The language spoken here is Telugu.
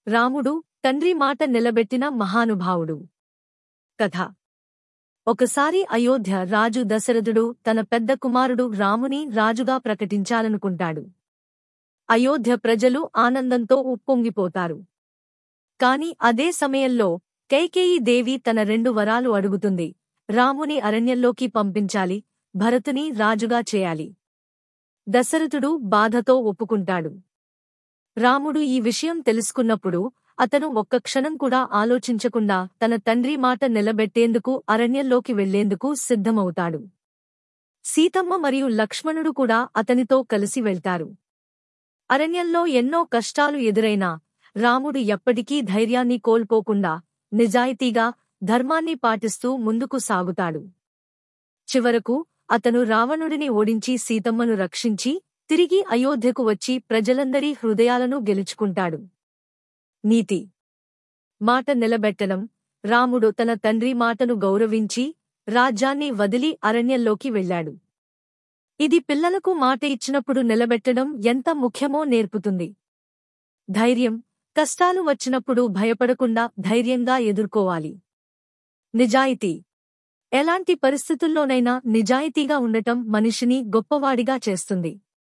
రాముడు తండ్రి మాట నిలబెట్టిన మహానుభావుడు కథ ఒకసారి అయోధ్య రాజు దశరథుడు తన పెద్ద కుమారుడు రాముని రాజుగా ప్రకటించాలనుకుంటాడు అయోధ్య ప్రజలు ఆనందంతో ఉప్పొంగిపోతారు కాని అదే సమయంలో కైకేయి దేవి తన రెండు వరాలు అడుగుతుంది రాముని అరణ్యంలోకి పంపించాలి భరతుని రాజుగా చేయాలి దశరథుడు బాధతో ఒప్పుకుంటాడు రాముడు ఈ విషయం తెలుసుకున్నప్పుడు అతను ఒక్క క్షణం కూడా ఆలోచించకుండా తన తండ్రి మాట నిలబెట్టేందుకు అరణ్యంలోకి వెళ్లేందుకు సిద్ధమవుతాడు సీతమ్మ మరియు లక్ష్మణుడు కూడా అతనితో కలిసి వెళ్తారు అరణ్యంలో ఎన్నో కష్టాలు ఎదురైనా రాముడు ఎప్పటికీ ధైర్యాన్ని కోల్పోకుండా నిజాయితీగా ధర్మాన్ని పాటిస్తూ ముందుకు సాగుతాడు చివరకు అతను రావణుడిని ఓడించి సీతమ్మను రక్షించి తిరిగి అయోధ్యకు వచ్చి ప్రజలందరి హృదయాలను గెలుచుకుంటాడు నీతి మాట నిలబెట్టడం రాముడు తన తండ్రి మాటను గౌరవించి రాజ్యాన్ని వదిలి అరణ్యంలోకి వెళ్ళాడు ఇది పిల్లలకు మాట ఇచ్చినప్పుడు నిలబెట్టడం ఎంత ముఖ్యమో నేర్పుతుంది ధైర్యం కష్టాలు వచ్చినప్పుడు భయపడకుండా ధైర్యంగా ఎదుర్కోవాలి నిజాయితీ ఎలాంటి పరిస్థితుల్లోనైనా నిజాయితీగా ఉండటం మనిషిని గొప్పవాడిగా చేస్తుంది